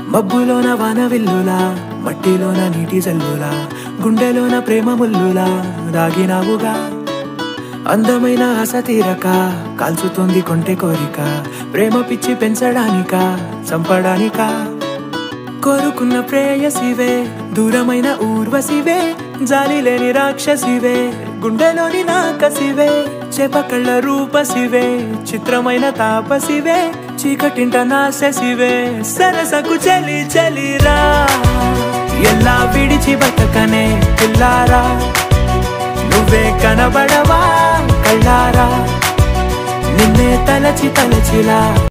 మబ్బులోన వాన విల్లులా మట్టిలోన నీటి జల్లులా గుండెలోన ప్రేమ ముల్లులా దాగినావుగా అందమైన ఆశ తీరక కాల్చుతుంది కొంటె కోరిక ప్రేమ పిచ్చి పెంచడానిక చంపడానిక కోరుకున్న ప్రేయసివే దూరమైన ఊర్వశివే జాలి లేని రాక్షసివే గుండెలోని నాకసివే చేపకళ్ళ రూపసివే చిత్రమైన తాపసివే చీకటింట నాశసివే సరసకు చలి చలిరా ఎలా విడిచి బతకనే పిల్లారా నువ్వే కనబడవా కళ్ళారా నిన్నే తలచి తలచిలా